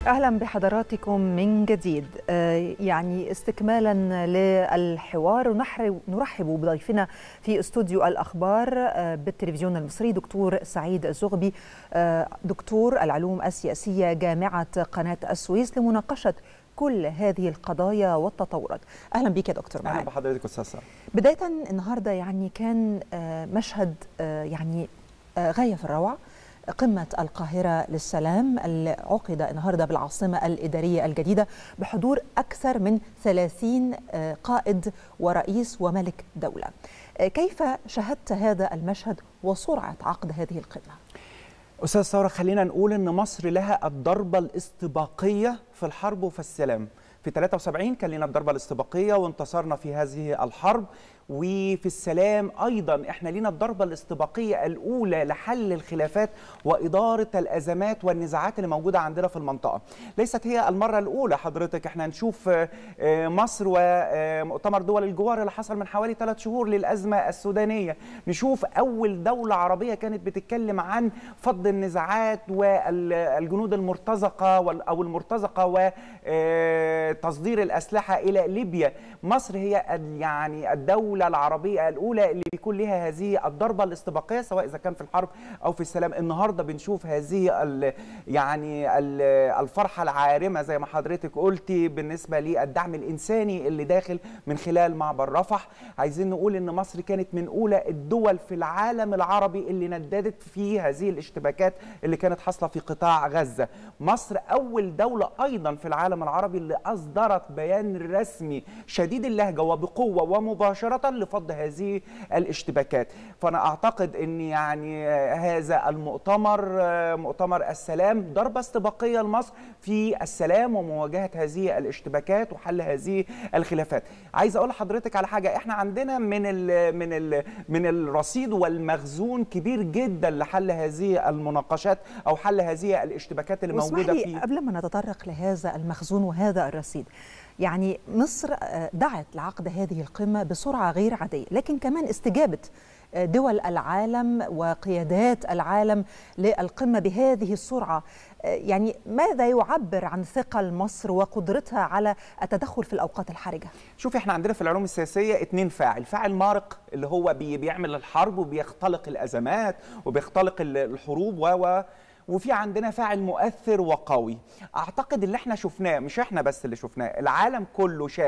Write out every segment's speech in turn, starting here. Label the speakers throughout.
Speaker 1: اهلا بحضراتكم من جديد يعني استكمالا للحوار نرحب بضيفنا في استوديو الاخبار بالتلفزيون المصري دكتور سعيد الزغبي دكتور العلوم السياسيه جامعه قناه السويس لمناقشه كل هذه القضايا والتطورات اهلا بك يا دكتور
Speaker 2: معانا اهلا بحضرتك استاذ ساره
Speaker 1: بدايه النهارده يعني كان مشهد يعني غايه في الروعه قمة القاهرة للسلام اللي عقد النهاردة بالعاصمة الإدارية الجديدة بحضور أكثر من 30 قائد ورئيس وملك دولة كيف شاهدت هذا المشهد وسرعة عقد هذه القمة؟
Speaker 2: أستاذ ثورة خلينا نقول أن مصر لها الضربة الاستباقية في الحرب وفي السلام في 73 كان لنا الضربة الاستباقية وانتصرنا في هذه الحرب وفي السلام ايضا احنا لينا الضربه الاستباقيه الاولى لحل الخلافات واداره الازمات والنزاعات اللي موجوده عندنا في المنطقه ليست هي المره الاولى حضرتك احنا نشوف مصر ومؤتمر دول الجوار اللي حصل من حوالي ثلاث شهور للازمه السودانيه نشوف اول دوله عربيه كانت بتتكلم عن فض النزاعات والجنود المرتزقه او المرتزقه وتصدير الاسلحه الى ليبيا مصر هي يعني الدوله الدولة العربية الأولى اللي بيكون لها هذه الضربة الاستباقية سواء إذا كان في الحرب أو في السلام النهاردة بنشوف هذه ال يعني ال الفرحة العارمة زي ما حضرتك قلتي بالنسبة للدعم الإنساني اللي داخل من خلال معبر رفح عايزين نقول إن مصر كانت من أولى الدول في العالم العربي اللي نددت في هذه الاشتباكات اللي كانت حاصلة في قطاع غزة مصر أول دولة أيضا في العالم العربي اللي أصدرت بيان رسمي شديد اللهجة وبقوة ومباشرة لفض هذه الاشتباكات فانا اعتقد ان يعني هذا المؤتمر مؤتمر السلام ضربه استباقيه لمصر في السلام ومواجهه هذه الاشتباكات وحل هذه الخلافات عايز اقول لحضرتك على حاجه احنا عندنا من ال من ال من الرصيد والمخزون كبير جدا لحل هذه المناقشات او حل هذه الاشتباكات اللي موجوده
Speaker 1: فيه قبل ما نتطرق لهذا المخزون وهذا الرصيد يعني مصر دعت لعقد هذه القمة بسرعة غير عادية لكن كمان استجابة دول العالم وقيادات العالم للقمة بهذه السرعة يعني ماذا يعبر عن ثقل مصر وقدرتها على التدخل في الأوقات الحرجة؟
Speaker 2: شوف احنا عندنا في العلوم السياسية اتنين فاعل فاعل مارق اللي هو بي بيعمل الحرب وبيختلق الأزمات وبيختلق الحروب و وفي عندنا فاعل مؤثر وقوي اعتقد اللي احنا شفناه مش احنا بس اللي شفناه العالم كله شاف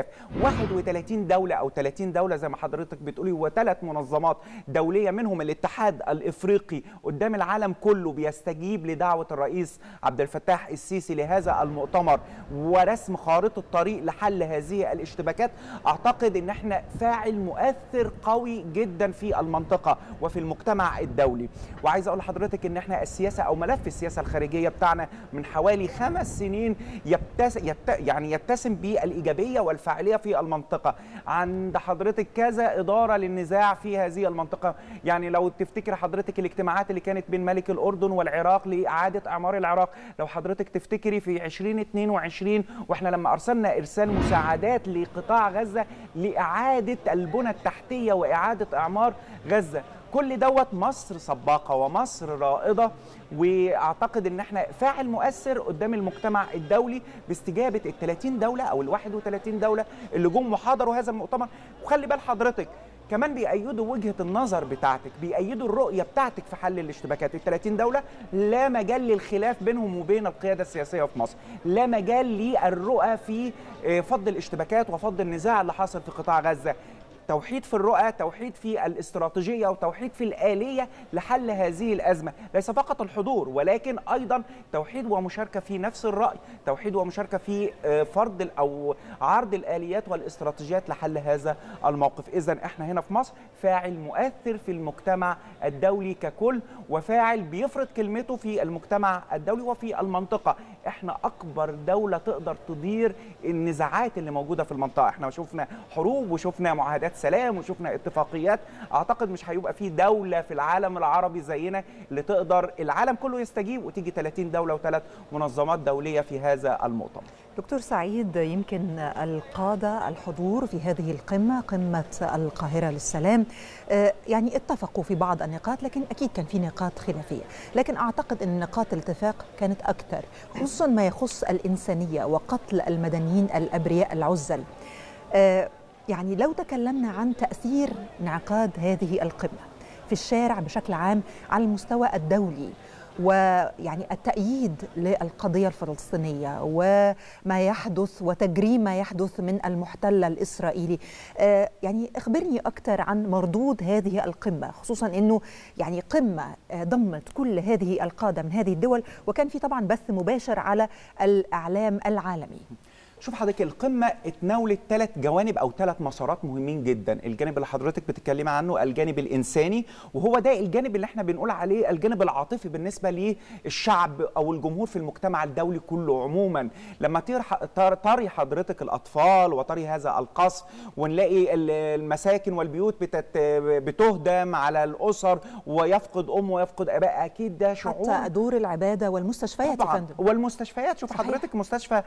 Speaker 2: 31 دولة او 30 دولة زي ما حضرتك بتقولي وثلاث منظمات دولية منهم الاتحاد الافريقي قدام العالم كله بيستجيب لدعوة الرئيس عبد الفتاح السيسي لهذا المؤتمر ورسم خارطة طريق لحل هذه الاشتباكات اعتقد ان احنا فاعل مؤثر قوي جدا في المنطقة وفي المجتمع الدولي وعايز اقول لحضرتك ان احنا السياسة او ملف السياسه الخارجيه بتاعنا من حوالي خمس سنين يبتس يبت يعني يتسم بالايجابيه والفاعليه في المنطقه عند حضرتك كذا اداره للنزاع في هذه المنطقه يعني لو تفتكر حضرتك الاجتماعات اللي كانت بين ملك الاردن والعراق لاعاده اعمار العراق لو حضرتك تفتكري في 2022 واحنا لما ارسلنا ارسال مساعدات لقطاع غزه لاعاده البنى التحتيه واعاده اعمار غزه كل دوت مصر سباقه ومصر رائده واعتقد ان احنا فاعل مؤثر قدام المجتمع الدولي باستجابه ال 30 دوله او ال 31 دوله اللي جم وحضروا هذا المؤتمر وخلي بال حضرتك كمان بيأيدوا وجهة النظر بتاعتك بيأيدوا الرؤية بتاعتك في حل الاشتباكات ال 30 دولة لا مجال للخلاف بينهم وبين القيادة السياسية في مصر لا مجال للرؤى في فض الاشتباكات وفض النزاع اللي حاصل في قطاع غزة توحيد في الرؤى توحيد في الاستراتيجية وتوحيد في الآلية لحل هذه الأزمة ليس فقط الحضور ولكن أيضا توحيد ومشاركة في نفس الرأي توحيد ومشاركة في فرض أو عرض الآليات والاستراتيجيات لحل هذا الموقف إذا إحنا هنا في مصر فاعل مؤثر في المجتمع الدولي ككل وفاعل بيفرض كلمته في المجتمع الدولي وفي المنطقة إحنا أكبر دولة تقدر تدير النزاعات اللي موجودة في المنطقة إحنا شفنا حروب وشفنا معاهدات سلام وشفنا اتفاقيات اعتقد مش هيبقى في دوله في العالم العربي زينا اللي تقدر العالم كله يستجيب وتيجي 30 دوله وثلاث منظمات دوليه في هذا المؤتمر
Speaker 1: دكتور سعيد يمكن القادة الحضور في هذه القمة قمة القاهرة للسلام يعني اتفقوا في بعض النقاط لكن أكيد كان في نقاط خلافية لكن أعتقد أن نقاط الاتفاق كانت أكثر خصوصا ما يخص الإنسانية وقتل المدنيين الأبرياء العزل يعني لو تكلمنا عن تأثير انعقاد هذه القمة في الشارع بشكل عام على المستوى الدولي ويعني التأييد للقضية الفلسطينية وما يحدث وتجريم ما يحدث من المحتل الإسرائيلي يعني اخبرني أكثر عن مردود هذه القمة خصوصا أنه يعني قمة ضمت كل هذه القادة من هذه الدول وكان في طبعا بث مباشر على الإعلام العالمي
Speaker 2: شوف حضرتك القمة اتناولت ثلاث جوانب أو ثلاث مسارات مهمين جدا الجانب اللي حضرتك بتتكلمي عنه الجانب الإنساني وهو ده الجانب اللي احنا بنقول عليه الجانب العاطفي بالنسبة للشعب أو الجمهور في المجتمع الدولي كله عموما لما تري حضرتك الأطفال وتري هذا القصف ونلاقي المساكن والبيوت بتت بتهدم على الأسر ويفقد أم ويفقد أباء أكيد ده شعور
Speaker 1: حتى دور العبادة والمستشفيات
Speaker 2: طبعا والمستشفيات شوف صحيح. حضرتك مستشفى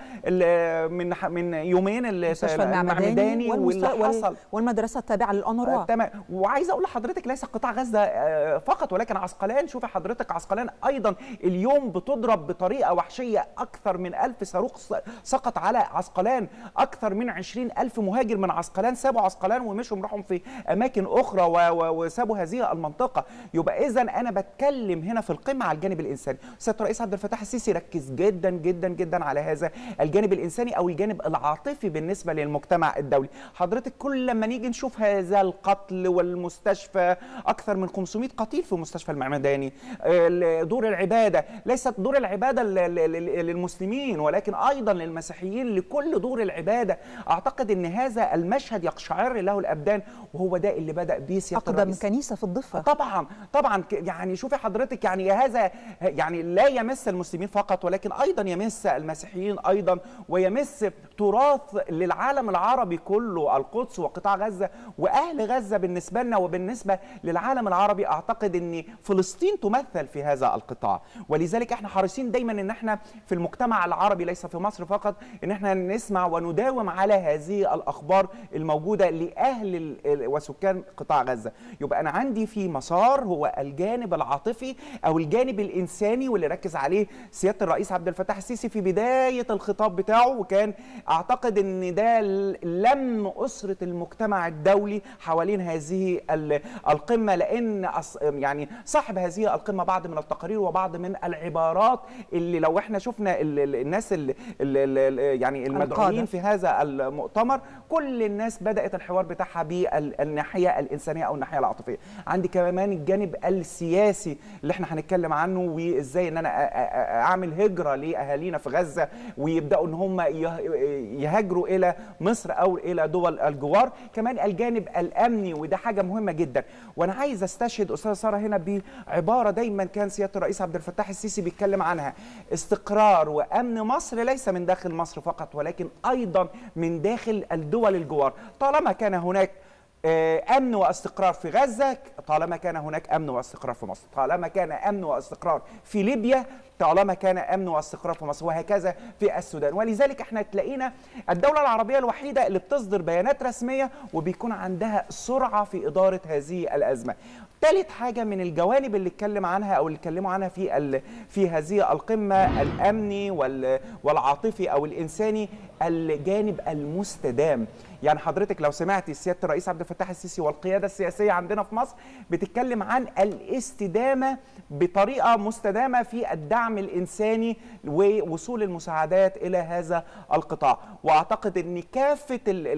Speaker 2: من من يومين
Speaker 1: المستشفى المعمداني واللي حصل والمدرسه التابعه للأونروا
Speaker 2: تمام وعايز اقول لحضرتك ليس قطاع غزه فقط ولكن عسقلان شوفي حضرتك عسقلان ايضا اليوم بتضرب بطريقه وحشيه اكثر من ألف صاروخ سقط على عسقلان اكثر من عشرين ألف مهاجر من عسقلان سابوا عسقلان ومشوا راحوا في اماكن اخرى وسابوا هذه المنطقه يبقى اذا انا بتكلم هنا في القمه على الجانب الانساني سياده الرئيس عبد الفتاح السيسي ركز جدا جدا جدا على هذا الجانب الانساني او الجانب العاطفي بالنسبه للمجتمع الدولي حضرتك كل لما نيجي نشوف هذا القتل والمستشفى اكثر من 500 قتيل في مستشفى المعمداني دور العباده ليست دور العباده للمسلمين ولكن ايضا للمسيحيين لكل دور العباده اعتقد ان هذا المشهد يقشعر له الابدان وهو ده اللي بدا به سياده
Speaker 1: اقدم الرئيس. كنيسه في الضفه
Speaker 2: طبعا طبعا يعني شوفي حضرتك يعني هذا يعني لا يمس المسلمين فقط ولكن ايضا يمس المسيحيين ايضا ويمس تراث للعالم العربي كله القدس وقطاع غزه واهل غزه بالنسبه لنا وبالنسبه للعالم العربي اعتقد ان فلسطين تمثل في هذا القطاع ولذلك احنا حريصين دايما ان احنا في المجتمع العربي ليس في مصر فقط ان احنا نسمع ونداوم على هذه الاخبار الموجوده لاهل وسكان قطاع غزه يبقى انا عندي في مسار هو الجانب العاطفي او الجانب الانساني واللي ركز عليه سياده الرئيس عبد الفتاح السيسي في بدايه الخطاب بتاعه وكان اعتقد ان ده لم اسره المجتمع الدولي حوالين هذه القمه لان يعني صاحب هذه القمه بعض من التقارير وبعض من العبارات اللي لو احنا شفنا الناس اللي يعني المدعوين في هذا المؤتمر كل الناس بدات الحوار بتاعها بالناحيه الانسانيه او الناحيه العاطفيه عندي كمان الجانب السياسي اللي احنا هنتكلم عنه وازاي ان انا اعمل هجره لاهالينا في غزه ويبداوا ان هم يهاجروا الى مصر او الى دول الجوار كمان الجانب الامني وده حاجه مهمه جدا وانا عايز استشهد استاذه ساره هنا بعباره دايما كان سياده الرئيس عبد الفتاح السيسي بيتكلم عنها استقرار وامن مصر ليس من داخل مصر فقط ولكن ايضا من داخل الدول الجوار طالما كان هناك امن واستقرار في غزه طالما كان هناك امن واستقرار في مصر طالما كان امن واستقرار في ليبيا طالما كان امن واستقرار في مصر وهكذا في السودان ولذلك احنا تلاقينا الدوله العربيه الوحيده اللي بتصدر بيانات رسميه وبيكون عندها سرعه في اداره هذه الازمه ثالث حاجة من الجوانب اللي اتكلم عنها أو اللي اتكلموا عنها في في هذه القمة الأمني والعاطفي أو الإنساني الجانب المستدام يعني حضرتك لو سمعتي سياده الرئيس عبد الفتاح السيسي والقياده السياسيه عندنا في مصر بتتكلم عن الاستدامه بطريقه مستدامه في الدعم الانساني ووصول المساعدات الى هذا القطاع واعتقد ان كافه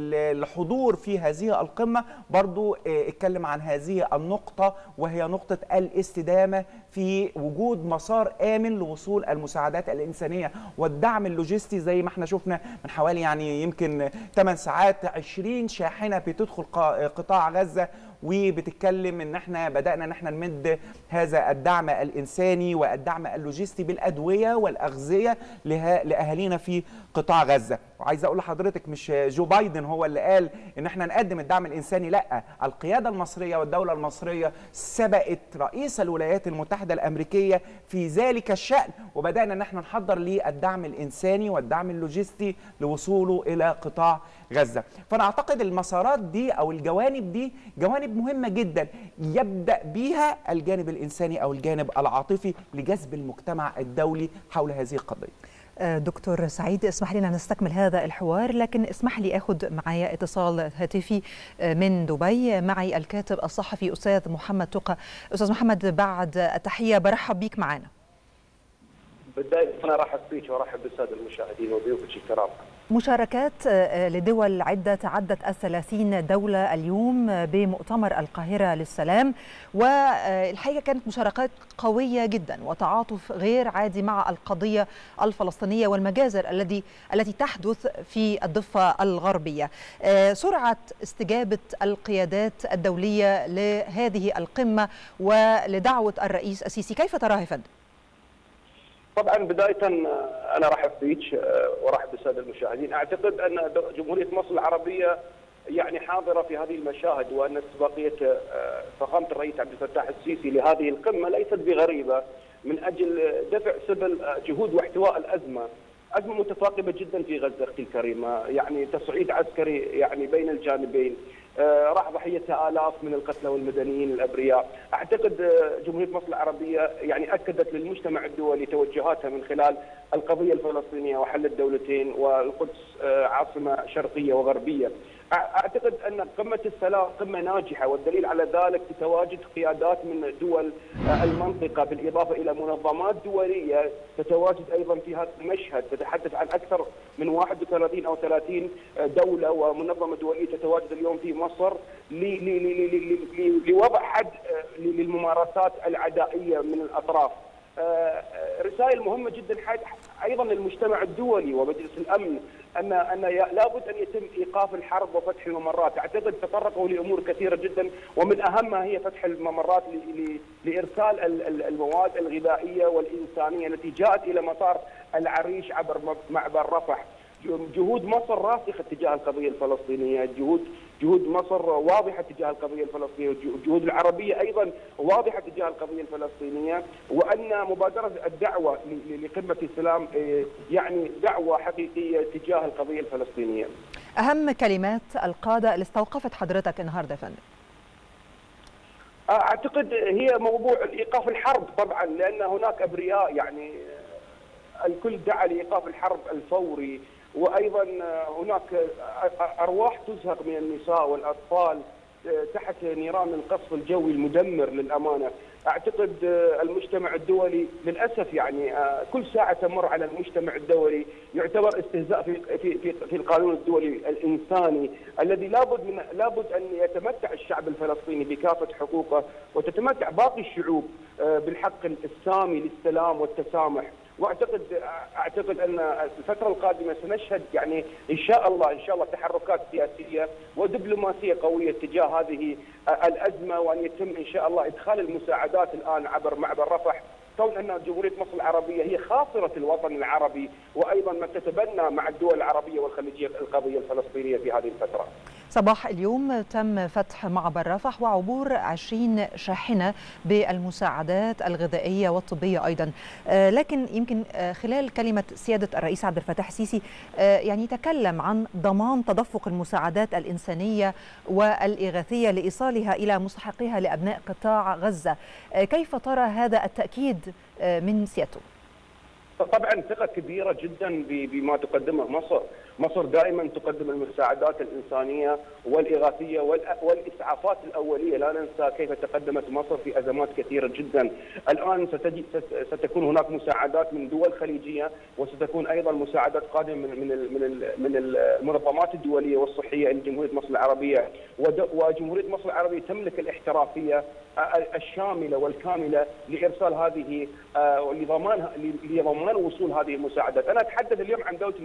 Speaker 2: الحضور في هذه القمه برضو اتكلم عن هذه النقطه وهي نقطه الاستدامه في وجود مسار امن لوصول المساعدات الانسانيه والدعم اللوجستي زي ما احنا شفنا من حوالي يعني يمكن 8 ساعات 20 شاحنه بتدخل قطاع غزه وبتتكلم ان احنا بدانا ان احنا نمد هذا الدعم الانساني والدعم اللوجستي بالادويه والاغذيه لاهالينا في قطاع غزه وعايز اقول لحضرتك مش جو بايدن هو اللي قال ان احنا نقدم الدعم الانساني لا القياده المصريه والدوله المصريه سبقت رئيس الولايات المتحده الامريكيه في ذلك الشان وبدانا ان احنا نحضر للدعم الانساني والدعم اللوجستي لوصوله الى قطاع غزه فانا اعتقد المسارات دي او الجوانب دي جوانب مهمه جدا يبدا بيها الجانب الانساني او الجانب العاطفي لجذب المجتمع الدولي حول هذه القضيه
Speaker 1: دكتور سعيد اسمح لنا نستكمل هذا الحوار لكن اسمح لي اخذ معي اتصال هاتفي من دبي معي الكاتب الصحفي استاذ محمد تقى استاذ محمد بعد التحيه برحب بيك معنا
Speaker 3: بداية أنا أرحب بك وأرحب بالسادة المشاهدين وضيوفك الكرام
Speaker 1: مشاركات لدول عدة تعدت الثلاثين دولة اليوم بمؤتمر القاهرة للسلام والحقيقة كانت مشاركات قوية جدا وتعاطف غير عادي مع القضية الفلسطينية والمجازر الذي التي تحدث في الضفة الغربية سرعة استجابة القيادات الدولية لهذه القمة ولدعوة الرئيس السيسي كيف تراها يا فندم؟
Speaker 3: طبعا بدايه انا ارحب فيك وارحب بالساده المشاهدين، اعتقد ان جمهوريه مصر العربيه يعني حاضره في هذه المشاهد وان استباقيه فخامه الرئيس عبد الفتاح السيسي لهذه القمه ليست بغريبه من اجل دفع سبل جهود واحتواء الازمه. ازمه متفاقمه جدا في غزه اختي الكريمه، يعني تصعيد عسكري يعني بين الجانبين، راح ضحيتها الاف من القتلى والمدنيين الابرياء، اعتقد جمهوريه مصر العربيه يعني اكدت للمجتمع الدولي توجهاتها من خلال القضيه الفلسطينيه وحل الدولتين والقدس عاصمه شرقيه وغربيه. اعتقد ان قمه السلام قمه ناجحه والدليل على ذلك تواجد قيادات من دول المنطقه بالاضافه الى منظمات دوليه تتواجد ايضا في هذا المشهد تتحدث عن اكثر من 31 او 30 دوله ومنظمه دوليه تتواجد اليوم في مصر لوضع حد للممارسات العدائيه من الاطراف. رسائل مهمه جدا ايضا للمجتمع الدولي ومجلس الامن ان ان لابد ان يتم ايقاف الحرب وفتح الممرات، اعتقد تطرقوا لامور كثيره جدا ومن اهمها هي فتح الممرات لارسال المواد الغذائيه والانسانيه التي جاءت الى مطار العريش عبر معبر رفح. جهود مصر راسخه تجاه القضيه الفلسطينيه، جهود جهود مصر واضحه تجاه القضيه الفلسطينيه، الجهود العربيه ايضا واضحه تجاه القضيه الفلسطينيه، وان مبادره الدعوه لقمه السلام يعني دعوه حقيقيه تجاه القضيه الفلسطينيه.
Speaker 1: اهم كلمات القاده اللي استوقفت حضرتك النهارده يا فندم؟
Speaker 3: اعتقد هي موضوع ايقاف الحرب طبعا لان هناك ابرياء يعني الكل دعا لايقاف الحرب الفوري وايضا هناك ارواح تزهق من النساء والاطفال تحت نيران القصف الجوي المدمر للامانه، اعتقد المجتمع الدولي للاسف يعني كل ساعه تمر على المجتمع الدولي يعتبر استهزاء في في في, في القانون الدولي الانساني الذي لابد من لابد ان يتمتع الشعب الفلسطيني بكافه حقوقه وتتمتع باقي الشعوب بالحق السامي للسلام والتسامح. واعتقد اعتقد ان الفتره القادمه سنشهد يعني ان شاء الله ان شاء الله تحركات سياسيه ودبلوماسيه قويه تجاه هذه الازمه وان يتم ان شاء الله ادخال المساعدات الان عبر معبر رفح كون ان جمهوريه مصر العربيه هي خاصره الوطن العربي وايضا من تتبنى مع الدول العربيه والخليجيه القضيه الفلسطينيه في هذه الفتره.
Speaker 1: صباح اليوم تم فتح معبر رفح وعبور 20 شاحنة بالمساعدات الغذائية والطبية أيضا لكن يمكن خلال كلمة سيادة الرئيس عبد الفتاح السيسي يعني تكلم عن ضمان تدفق المساعدات الإنسانية والإغاثية لإيصالها إلى مستحقيها لأبناء قطاع غزة كيف ترى هذا التأكيد من سيادته؟
Speaker 3: طبعا ثقة كبيرة جدا بما تقدمه مصر مصر دائما تقدم المساعدات الإنسانية والإغاثية والإسعافات الأولية لا ننسى كيف تقدمت مصر في أزمات كثيرة جدا الآن ستجي ستكون هناك مساعدات من دول خليجية وستكون أيضا مساعدات قادمة من من من من المنظمات الدولية والصحية لجمهورية مصر العربية وجمهورية مصر العربية تملك الاحترافية الشاملة والكاملة لإرسال هذه لضمان لضمان وصول هذه المساعدات أنا أتحدث اليوم عن دولة الإمارات أختي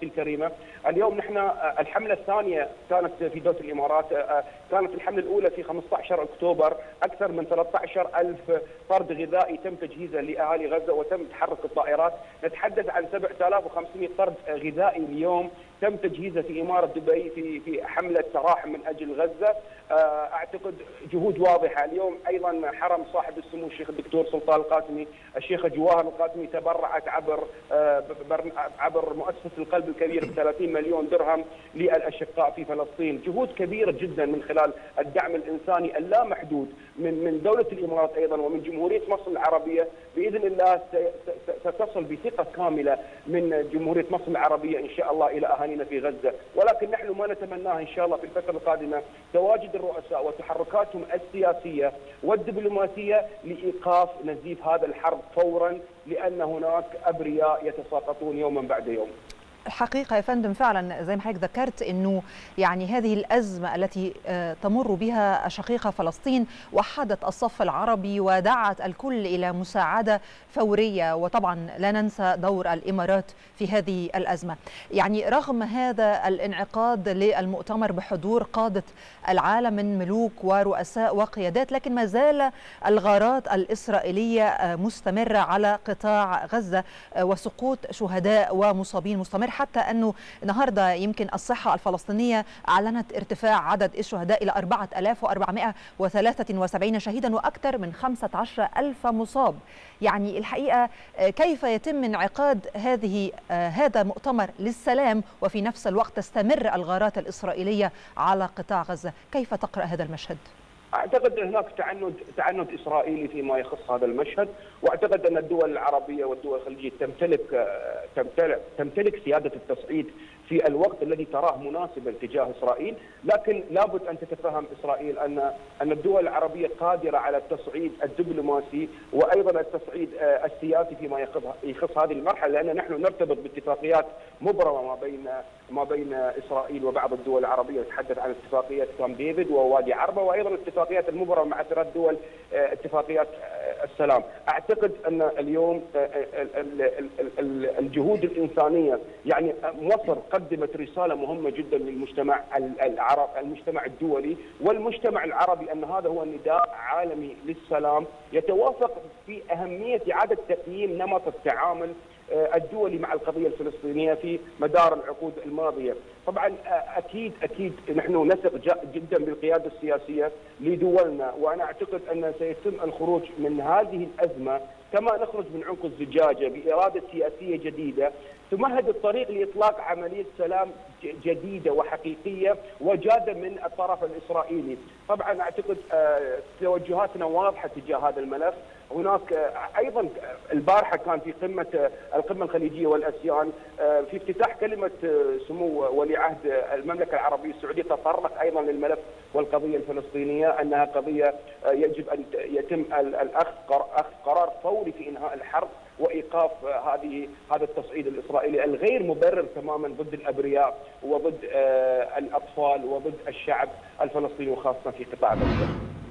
Speaker 3: ضيفتي الكريمه اليوم نحن الحمله الثانيه كانت في دوله الامارات كانت الحمله الاولى في 15 اكتوبر اكثر من 13 الف فرد غذائي تم تجهيزه لاهالي غزه وتم تحرك الطائرات نتحدث عن 7500 فرد غذائي اليوم تم تجهيزه في اماره دبي في في حمله تراحم من اجل غزه اعتقد جهود واضحه اليوم ايضا حرم صاحب السمو الشيخ الدكتور سلطان القاسمي الشيخه جواهر القاسمي تبرعت عبر عبر مؤسسه القلب الكبير ب 30 مليون درهم للاشقاء في فلسطين جهود كبيره جدا من خلال الدعم الانساني اللامحدود من من دوله الامارات ايضا ومن جمهوريه مصر العربيه باذن الله ستصل بثقه كامله من جمهوريه مصر العربيه ان شاء الله الى اهالينا في غزه ولكن نحن ما نتمناه ان شاء الله في الفتره القادمه تواجد الرؤساء وتحركاتهم السياسيه والدبلوماسيه لايقاف نزيف هذا الحرب فورا لان هناك ابرياء يتساقطون يوما بعد يوم.
Speaker 1: الحقيقة يا فندم فعلا زي ما حضرتك ذكرت أنه يعني هذه الأزمة التي تمر بها شقيقة فلسطين وحدت الصف العربي ودعت الكل إلى مساعدة فورية وطبعا لا ننسى دور الإمارات في هذه الأزمة يعني رغم هذا الانعقاد للمؤتمر بحضور قادة العالم من ملوك ورؤساء وقيادات لكن ما زال الغارات الإسرائيلية مستمرة على قطاع غزة وسقوط شهداء ومصابين مستمر حتى أنه النهاردة يمكن الصحة الفلسطينية أعلنت ارتفاع عدد الشهداء إلى 4473 شهيدا وأكثر من 15 ألف مصاب يعني الحقيقة كيف يتم انعقاد هذه هذا مؤتمر للسلام وفي نفس الوقت تستمر الغارات الإسرائيلية على قطاع غزة كيف تقرأ هذا المشهد؟
Speaker 3: اعتقد ان هناك تعنت تعنت اسرائيلي فيما يخص هذا المشهد واعتقد ان الدول العربيه والدول الخليجيه تمتلك تمتلك تمتلك سياده التصعيد في الوقت الذي تراه مناسبا تجاه اسرائيل، لكن لابد ان تتفهم اسرائيل ان ان الدول العربيه قادره على التصعيد الدبلوماسي وايضا التصعيد السياسي فيما يخص هذه المرحله لان نحن نرتبط باتفاقيات مبرمه ما بين ما بين اسرائيل وبعض الدول العربيه نتحدث عن اتفاقيه كام ديفيد ووادي عربه وايضا الاتفاقيات المبرمه مع ثلاث دول اتفاقيات السلام، اعتقد ان اليوم الجهود الانسانيه يعني مصر قدمت رساله مهمه جدا للمجتمع العرب المجتمع الدولي والمجتمع العربي ان هذا هو نداء عالمي للسلام يتوافق في اهميه اعاده تقييم نمط التعامل الدولي مع القضيه الفلسطينيه في مدار العقود الماضيه، طبعا اكيد اكيد نحن نثق جدا بالقياده السياسيه لدولنا وانا اعتقد ان سيتم الخروج من هذه الازمه كما نخرج من عنق الزجاجه باراده سياسيه جديده تمهد الطريق لاطلاق عمليه سلام جديده وحقيقيه وجاده من الطرف الاسرائيلي، طبعا اعتقد توجهاتنا واضحه تجاه هذا الملف، هناك ايضا البارحه كان في قمه القمه الخليجيه والاسيان في افتتاح كلمه سمو ولي عهد المملكه العربيه السعوديه تطرق ايضا للملف والقضيه الفلسطينيه انها قضيه يجب ان يتم الاخذ قرار فوري في انهاء الحرب وايقاف هذه هذا التصعيد الاسرائيلي الغير مبرر تماما ضد الابرياء وضد الاطفال وضد الشعب الفلسطيني وخاصه في قطاع غزه.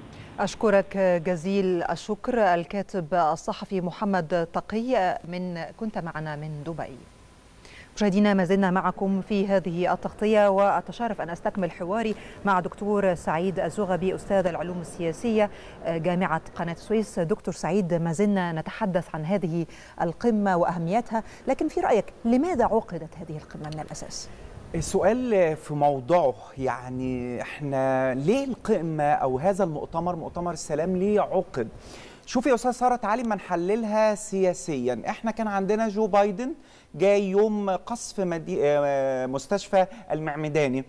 Speaker 1: أشكرك جزيل الشكر الكاتب الصحفي محمد تقي من كنت معنا من دبي مشاهدينا ما زلنا معكم في هذه التغطية وأتشرف أن أستكمل حواري مع دكتور سعيد الزغبي أستاذ العلوم السياسية جامعة قناة السويس دكتور سعيد ما زلنا نتحدث عن هذه القمة وأهميتها لكن في رأيك لماذا عقدت هذه القمة من الأساس؟
Speaker 2: السؤال في موضوعه يعني احنا ليه القمة أو هذا المؤتمر مؤتمر السلام ليه عقد شوفي يا أستاذ سارة تعالي ما نحللها سياسيا احنا كان عندنا جو بايدن جاي يوم قصف مدي... مستشفى المعمداني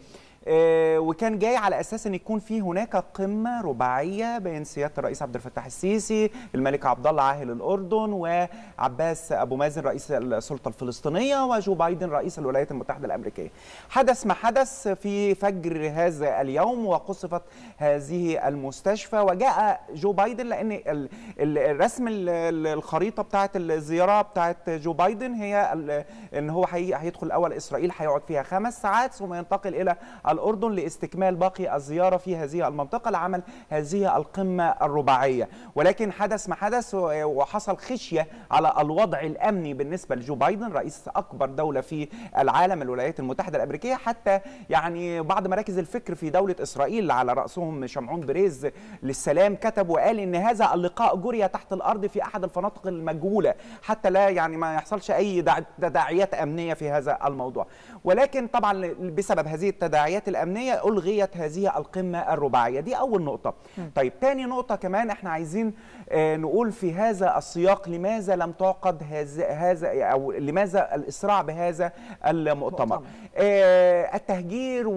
Speaker 2: وكان جاي على اساس ان يكون في هناك قمه رباعيه بين سياده الرئيس عبد الفتاح السيسي، الملك عبد الله عاهل الاردن وعباس ابو مازن رئيس السلطه الفلسطينيه وجو بايدن رئيس الولايات المتحده الامريكيه. حدث ما حدث في فجر هذا اليوم وقصفت هذه المستشفى وجاء جو بايدن لان الرسم الخريطه بتاعه الزياره بتاعه جو بايدن هي ان هو هيدخل الاول اسرائيل هيقعد فيها خمس ساعات ثم ينتقل الى الاردن لاستكمال باقي الزياره في هذه المنطقه لعمل هذه القمه الرباعيه ولكن حدث ما حدث وحصل خشيه على الوضع الامني بالنسبه لجو بايدن رئيس اكبر دوله في العالم الولايات المتحده الامريكيه حتى يعني بعض مراكز الفكر في دوله اسرائيل على راسهم شمعون بريز للسلام كتب وقال ان هذا اللقاء جري تحت الارض في احد الفنادق المجهوله حتى لا يعني ما يحصلش اي تداعيات امنيه في هذا الموضوع ولكن طبعا بسبب هذه التداعيات الامنيه الغيت هذه القمه الرباعيه دي اول نقطه طيب تاني نقطه كمان احنا عايزين آه نقول في هذا السياق لماذا لم تعقد هذا هذا او لماذا الاسراع بهذا المؤتمر آه التهجير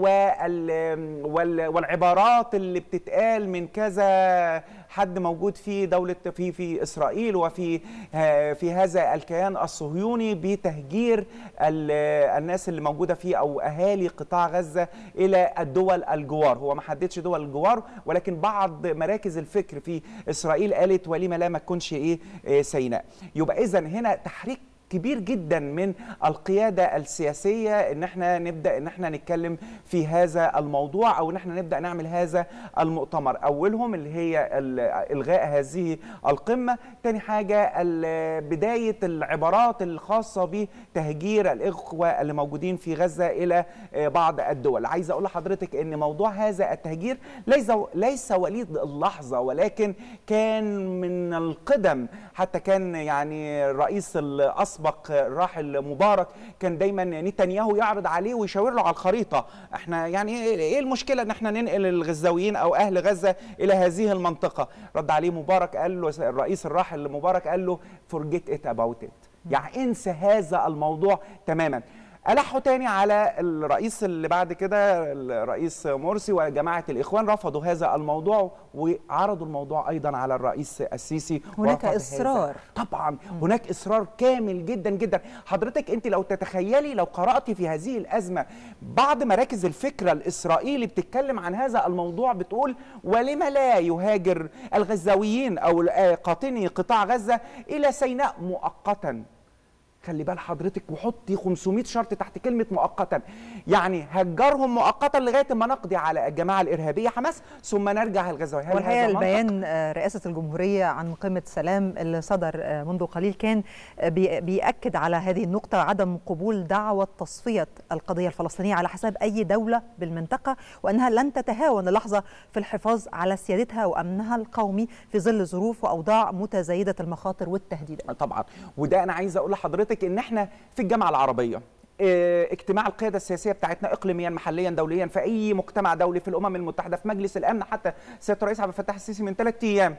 Speaker 2: وال والعبارات اللي بتتقال من كذا حد موجود في دولة في في إسرائيل وفي في هذا الكيان الصهيوني بتهجير الناس اللي موجودة فيه أو أهالي قطاع غزة إلى الدول الجوار هو ما حددش دول الجوار ولكن بعض مراكز الفكر في إسرائيل قالت ولما لا ما تكونش إيه سيناء يبقى إذا هنا تحريك كبير جدا من القياده السياسيه ان احنا نبدا ان احنا نتكلم في هذا الموضوع او ان احنا نبدا نعمل هذا المؤتمر اولهم اللي هي الغاء هذه القمه ثاني حاجه بدايه العبارات الخاصه بتهجير الاخوه اللي موجودين في غزه الى بعض الدول عايز اقول لحضرتك ان موضوع هذا التهجير ليس ليس وليد اللحظه ولكن كان من القدم حتى كان يعني الرئيس الأصل اسبق الراحل مبارك كان دايما نتنياهو يعرض عليه ويشاور له على الخريطه احنا يعني ايه المشكله ان احنا ننقل الغزاويين او اهل غزه الى هذه المنطقه رد عليه مبارك قال له الرئيس الراحل مبارك قال له forget it about it يعني انسى هذا الموضوع تماما ألحوا تاني على الرئيس اللي بعد كده الرئيس مرسي وجماعة الإخوان رفضوا هذا الموضوع وعرضوا الموضوع أيضا على الرئيس السيسي
Speaker 1: هناك إصرار
Speaker 2: طبعا هناك إصرار كامل جدا جدا حضرتك أنت لو تتخيلي لو قرأتي في هذه الأزمة بعض مراكز الفكرة الإسرائيلي بتتكلم عن هذا الموضوع بتقول ولما لا يهاجر الغزاويين أو قاطني قطاع غزة إلى سيناء مؤقتا خلي بال حضرتك وحطي 500 شرط تحت كلمه مؤقتا يعني هجرهم مؤقتا لغايه ما نقضي على الجماعه الارهابيه حماس ثم نرجع الغزاويه
Speaker 1: والحقيقه البيان رئاسه الجمهوريه عن قمه سلام اللي صدر منذ قليل كان بيأكد على هذه النقطه عدم قبول دعوه تصفيه القضيه الفلسطينيه على حساب اي دوله بالمنطقه وانها لن تتهاون لحظه في الحفاظ على سيادتها وامنها القومي في ظل ظروف واوضاع متزايده المخاطر والتهديدات
Speaker 2: طبعا وده انا عايز اقول لحضرتك حضرتك ان احنا في الجامعه العربيه اجتماع القيادة السياسية بتاعتنا إقليميا محليا دوليا في أي مجتمع دولي في الأمم المتحدة في مجلس الأمن حتى سيادة الرئيس عبد الفتاح السيسي من ثلاث أيام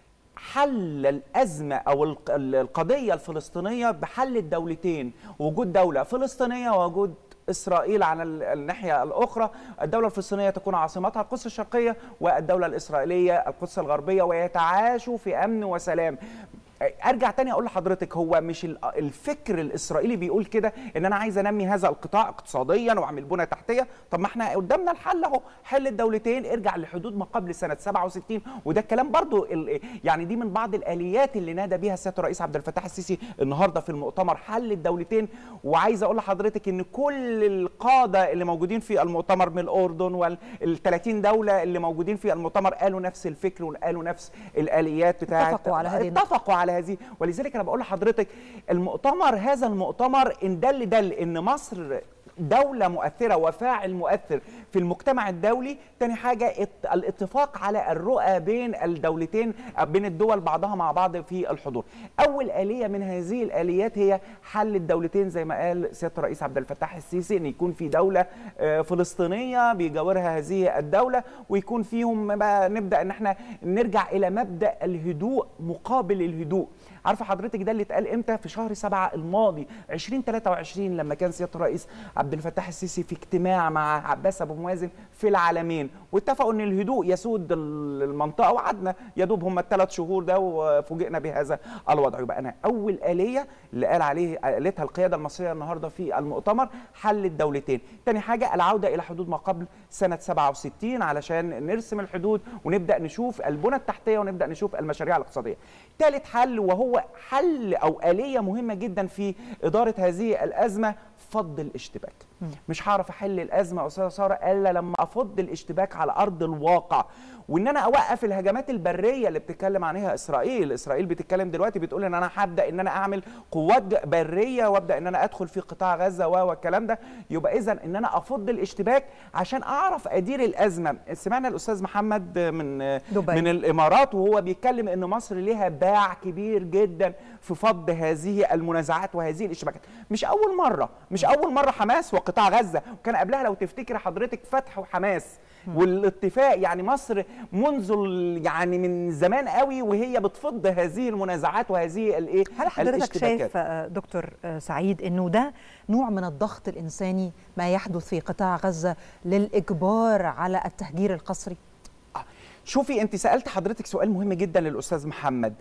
Speaker 2: حل الأزمة أو القضية الفلسطينية بحل الدولتين وجود دولة فلسطينية ووجود اسرائيل على الناحيه الاخرى الدوله الفلسطينيه تكون عاصمتها القدس الشرقيه والدوله الاسرائيليه القدس الغربيه ويتعاشوا في امن وسلام ارجع تاني اقول لحضرتك هو مش الفكر الاسرائيلي بيقول كده ان انا عايز انمي هذا القطاع اقتصاديا واعمل بنى تحتيه طب ما احنا قدامنا الحل اهو حل الدولتين ارجع لحدود ما قبل سنه 67 وده الكلام برضو يعني دي من بعض الاليات اللي نادى بيها سياده الرئيس عبد الفتاح السيسي النهارده في المؤتمر حل الدولتين وعايز اقول لحضرتك ان كل القاده اللي موجودين في المؤتمر من الاردن وال 30 دوله اللي موجودين في المؤتمر قالوا نفس الفكر وقالوا نفس الاليات بتاعت
Speaker 1: اتفقوا على هذه
Speaker 2: اتفقوا على هذه ولذلك انا بقول لحضرتك المؤتمر هذا المؤتمر ان دل دل ان مصر دولة مؤثرة وفاعل مؤثر في المجتمع الدولي تاني حاجة الاتفاق على الرؤى بين الدولتين بين الدول بعضها مع بعض في الحضور أول آلية من هذه الآليات هي حل الدولتين زي ما قال سيادة الرئيس عبد الفتاح السيسي أن يكون في دولة فلسطينية بيجاورها هذه الدولة ويكون فيهم بقى نبدأ أن احنا نرجع إلى مبدأ الهدوء مقابل الهدوء عارفه حضرتك ده اللي اتقال امتى في شهر سبعة الماضي 2023 لما كان سياده الرئيس عبد الفتاح السيسي في اجتماع مع عباس ابو موازن في العالمين واتفقوا ان الهدوء يسود المنطقه وقعدنا يا دوب هم الثلاث شهور ده وفوجئنا بهذا الوضع يبقى انا اول اليه اللي قال عليه قالتها القياده المصريه النهارده في المؤتمر حل الدولتين تاني حاجه العوده الى حدود ما قبل سنه 67 علشان نرسم الحدود ونبدا نشوف البنى التحتيه ونبدا نشوف المشاريع الاقتصاديه ثالث حل وهو حل او اليه مهمه جدا في اداره هذه الازمه فض الاشتباك مش هعرف احل الازمه يا استاذه ساره الا لما افض الاشتباك على ارض الواقع وان انا اوقف الهجمات البريه اللي بتتكلم عنها اسرائيل اسرائيل بتتكلم دلوقتي بتقول ان انا هبدا ان انا اعمل قوات بريه وابدا ان انا ادخل في قطاع غزه والكلام ده يبقى اذا ان انا افض الاشتباك عشان اعرف ادير الازمه سمعنا الاستاذ محمد من
Speaker 1: دبي.
Speaker 2: من الامارات وهو بيتكلم ان مصر ليها باع كبير جدا في فض هذه المنازعات وهذه الاشتباكات مش اول مره مش اول مره حماس وقطاع غزه وكان قبلها لو تفتكر حضرتك فتح وحماس والاتفاق يعني مصر منذ ال- يعني من زمان قوي وهي بتفض هذه المنازعات وهذه الايه
Speaker 1: هل حضرتك
Speaker 2: الاشتباكات.
Speaker 1: شايف آه، دكتور آه، سعيد انه ده نوع من الضغط الانساني ما يحدث في قطاع غزه للاجبار على التهجير القسري؟
Speaker 2: شوفي انت سالت حضرتك سؤال مهم جدا للاستاذ محمد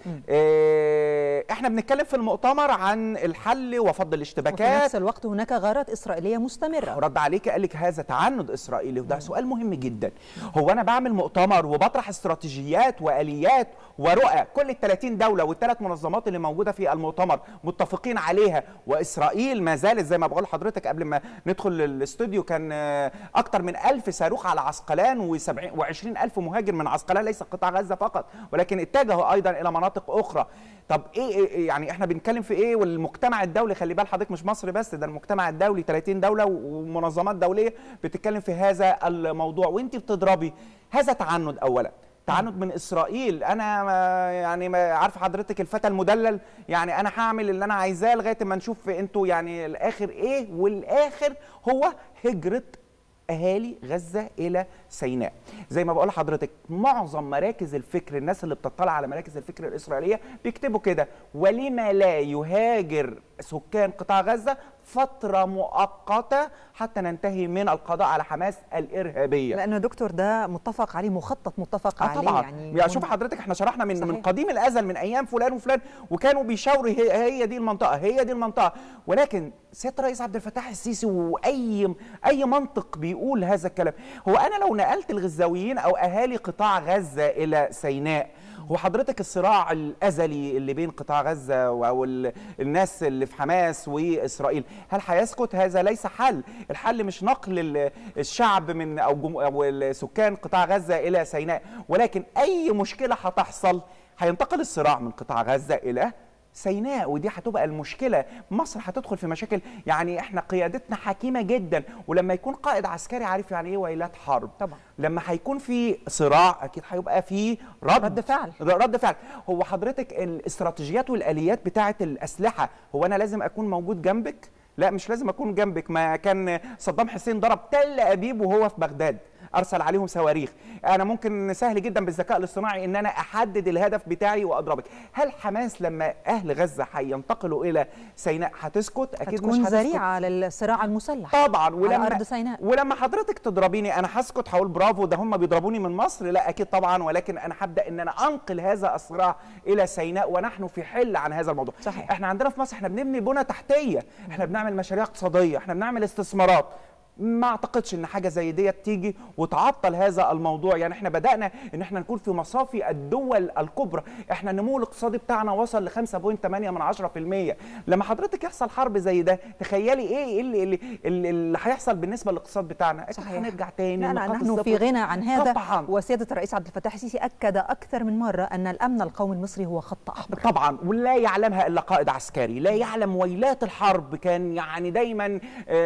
Speaker 2: اه احنا بنتكلم في المؤتمر عن الحل وفض
Speaker 1: وفي
Speaker 2: الاشتباكات
Speaker 1: نفس الوقت هناك غارات اسرائيليه مستمره
Speaker 2: رد عليك قال لك هذا تعنت اسرائيلي وده سؤال مهم جدا هو انا بعمل مؤتمر وبطرح استراتيجيات واليات ورؤى كل ال 30 دوله والثلاث منظمات اللي موجوده في المؤتمر متفقين عليها واسرائيل ما زالت زي ما بقول لحضرتك قبل ما ندخل الاستوديو كان آه، اكتر من ألف صاروخ على عسقلان و20 ألف مهاجر من عسقلان ليس قطاع غزه فقط ولكن اتجهوا ايضا الى مناطق اخرى طب ايه إيه- إيه يعني احنا بنتكلم في ايه والمجتمع الدولي خلي بال حضرتك مش مصر بس ده المجتمع الدولي 30 دوله ومنظمات دوليه بتتكلم في هذا الموضوع وانت بتضربي هذا تعنت اولا تعنت من اسرائيل انا ما يعني ما عارفه حضرتك الفتى المدلل يعني انا هعمل اللي انا عايزاه لغايه ما نشوف انتوا يعني الاخر ايه والاخر هو هجره اهالي غزه الى سيناء زي ما بقول لحضرتك معظم مراكز الفكر الناس اللي بتطلع على مراكز الفكر الاسرائيليه بيكتبوا كده ولما لا يهاجر سكان قطاع غزه فتره مؤقته حتى ننتهي من القضاء على حماس الارهابيه
Speaker 1: لانه دكتور ده متفق عليه مخطط متفق
Speaker 2: اه
Speaker 1: عليه
Speaker 2: طبعا
Speaker 1: يعني
Speaker 2: يعني شوف حضرتك احنا شرحنا من
Speaker 1: صحيح.
Speaker 2: من قديم الازل من ايام فلان وفلان وكانوا بيشاوروا هي, هي دي المنطقه هي دي المنطقه ولكن سياده الرئيس عبد الفتاح السيسي واي اي منطق بيقول هذا الكلام هو انا لو نقلت الغزاويين او اهالي قطاع غزه الى سيناء هو حضرتك الصراع الازلي اللي بين قطاع غزه او ال- الناس اللي في حماس واسرائيل هل هيسكت هذا ليس حل الحل مش نقل ال- الشعب من او جم او سكان قطاع غزه الى سيناء ولكن اي مشكله هتحصل هينتقل الصراع من قطاع غزه الى سيناء ودي هتبقى المشكله مصر هتدخل في مشاكل يعني احنا قيادتنا حكيمه جدا ولما يكون قائد عسكري عارف يعني ايه ويلات حرب
Speaker 1: طبعا.
Speaker 2: لما هيكون في صراع اكيد هيبقى في رد
Speaker 1: رد فعل.
Speaker 2: رد فعل هو حضرتك الاستراتيجيات والاليات بتاعه الاسلحه هو انا لازم اكون موجود جنبك لا مش لازم اكون جنبك ما كان صدام حسين ضرب تل ابيب وهو في بغداد ارسل عليهم صواريخ انا ممكن سهل جدا بالذكاء الاصطناعي ان انا احدد الهدف بتاعي واضربك هل حماس لما اهل غزه هينتقلوا الى سيناء هتسكت اكيد مش
Speaker 1: هتكون
Speaker 2: هتسكت
Speaker 1: ذريعه للصراع المسلح
Speaker 2: طبعا ولما
Speaker 1: أرض سيناء.
Speaker 2: ولما حضرتك تضربيني انا هسكت هقول برافو ده هم بيضربوني من مصر لا اكيد طبعا ولكن انا هبدا ان انا انقل هذا الصراع الى سيناء ونحن في حل عن هذا الموضوع
Speaker 1: صحيح.
Speaker 2: احنا عندنا في مصر احنا بنبني بنى تحتيه احنا بنعمل مشاريع اقتصاديه احنا بنعمل استثمارات ما اعتقدش ان حاجه زي ديت تيجي وتعطل هذا الموضوع يعني احنا بدانا ان احنا نكون في مصافي الدول الكبرى احنا النمو الاقتصادي بتاعنا وصل ل 5.8 من 10% لما حضرتك يحصل حرب زي ده تخيلي ايه اللي اللي, اللي, اللي هيحصل بالنسبه للاقتصاد بتاعنا اكيد
Speaker 1: صحيح.
Speaker 2: هنرجع تاني
Speaker 1: لا لا
Speaker 2: لنقاط
Speaker 1: نحن في
Speaker 2: الصفر.
Speaker 1: غنى عن هذا
Speaker 2: طبعا
Speaker 1: وسياده الرئيس عبد الفتاح السيسي اكد اكثر من مره ان الامن القومي المصري هو خط احمر
Speaker 2: طبعا ولا يعلمها الا قائد عسكري لا يعلم ويلات الحرب كان يعني دايما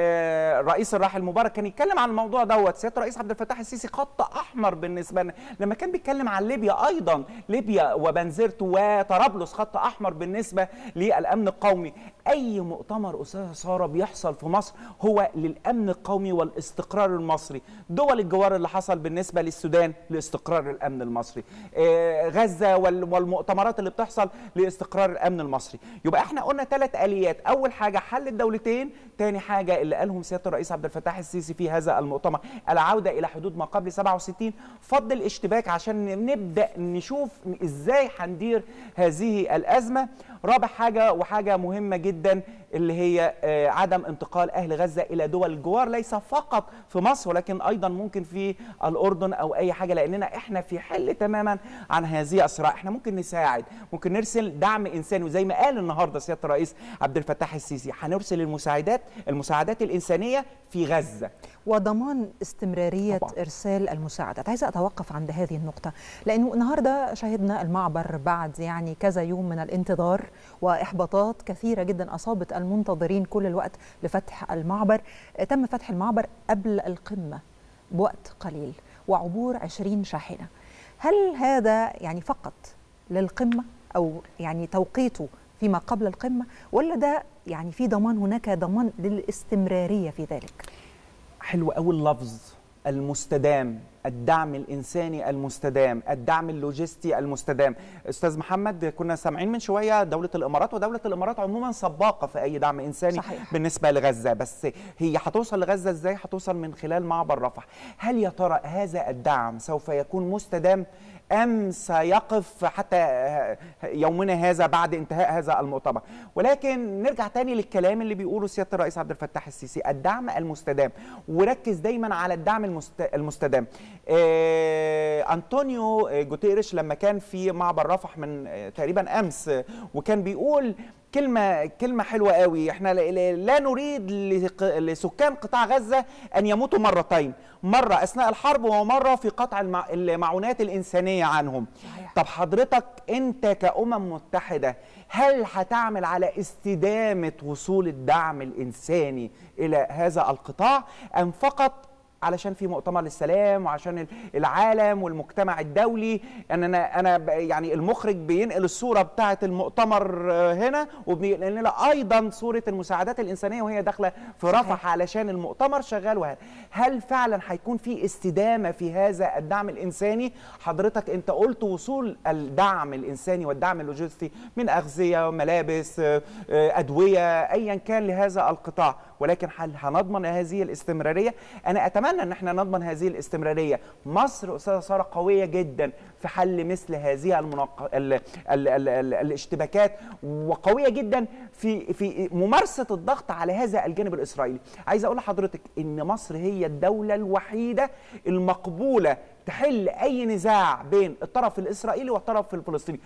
Speaker 2: آه، الرئيس الراحل مبارك كان يتكلم عن الموضوع دوت سياده الرئيس عبد الفتاح السيسي خط احمر بالنسبه لنا لما كان بيتكلم عن ليبيا ايضا ليبيا وبنزرت وطرابلس خط احمر بالنسبه للامن القومي اي مؤتمر استاذه ساره بيحصل في مصر هو للامن القومي والاستقرار المصري دول الجوار اللي حصل بالنسبه للسودان لاستقرار الامن المصري آه، غزه وال- والمؤتمرات اللي بتحصل لاستقرار الامن المصري يبقى احنا قلنا ثلاث اليات اول حاجه حل الدولتين ثاني حاجه اللي قالهم سياده الرئيس عبد الفتاح السيسي في هذا المؤتمر العوده الى حدود ما قبل 67 فض الاشتباك عشان نبدا نشوف ازاي هندير هذه الازمه رابع حاجه وحاجه مهمه جدا اللي هي آه، عدم انتقال اهل غزه الى دول الجوار ليس فقط في مصر ولكن ايضا ممكن في الاردن او اي حاجه لاننا احنا في حل تماما عن هذه الصراع احنا ممكن نساعد ممكن نرسل دعم انساني وزي ما قال النهارده سياده الرئيس عبد الفتاح السيسي هنرسل المساعدات المساعدات الانسانيه في غزه
Speaker 1: وضمان استمرارية
Speaker 2: طبعاً.
Speaker 1: إرسال المساعدات عايزة أتوقف عند هذه النقطة لأنه النهاردة شهدنا المعبر بعد يعني كذا يوم من الانتظار وإحباطات كثيرة جدا أصابت المنتظرين كل الوقت لفتح المعبر تم فتح المعبر قبل القمة بوقت قليل وعبور 20 شاحنة هل هذا يعني فقط للقمة أو يعني توقيته فيما قبل القمة ولا ده يعني في ضمان هناك ضمان للاستمرارية في ذلك؟
Speaker 2: حلو قوي اللفظ المستدام الدعم الانساني المستدام الدعم اللوجستي المستدام استاذ محمد كنا سامعين من شويه دوله الامارات ودوله الامارات عموما سباقه في اي دعم انساني
Speaker 1: صحيح.
Speaker 2: بالنسبه لغزه بس هي هتوصل لغزه ازاي هتوصل من خلال معبر رفح هل يا ترى هذا الدعم سوف يكون مستدام ام سيقف حتى يومنا هذا بعد انتهاء هذا المؤتمر ولكن نرجع تاني للكلام اللي بيقوله سياده الرئيس عبد الفتاح السيسي الدعم المستدام وركز دايما على الدعم المست... المستدام آه... انطونيو جوتيريش لما كان في معبر رفح من آه، تقريبا امس آه، وكان بيقول كلمة كلمة حلوة قوي احنا لا- لا لا نريد لق- لسكان قطاع غزة أن يموتوا مرتين مرة أثناء الحرب ومرة في قطع المع- المعونات الإنسانية عنهم
Speaker 1: صحيح.
Speaker 2: طب حضرتك أنت كأمم متحدة هل هتعمل على استدامة وصول الدعم الإنساني إلى هذا القطاع أم فقط علشان في مؤتمر للسلام وعشان ال- العالم والمجتمع الدولي ان انا انا ب- يعني المخرج بينقل الصوره بتاعه المؤتمر آه، هنا وبينقل لنا ايضا صوره المساعدات الانسانيه وهي داخله في
Speaker 1: صحيح.
Speaker 2: رفح علشان المؤتمر شغال وهذا هل فعلا هيكون في استدامه في هذا الدعم الانساني حضرتك انت قلت وصول الدعم الانساني والدعم اللوجستي من اغذيه ملابس آه، آه، ادويه ايا كان لهذا القطاع ولكن هل هنضمن هذه الاستمراريه انا اتمنى ان احنا نضمن هذه الاستمراريه مصر استاذه ساره قويه جدا في حل مثل هذه المناق... ال... ال... ال... ال... الاشتباكات وقويه جدا في في ممارسه الضغط على هذا الجانب الاسرائيلي عايز اقول لحضرتك ان مصر هي الدوله الوحيده المقبوله تحل اي نزاع بين الطرف الاسرائيلي والطرف الفلسطيني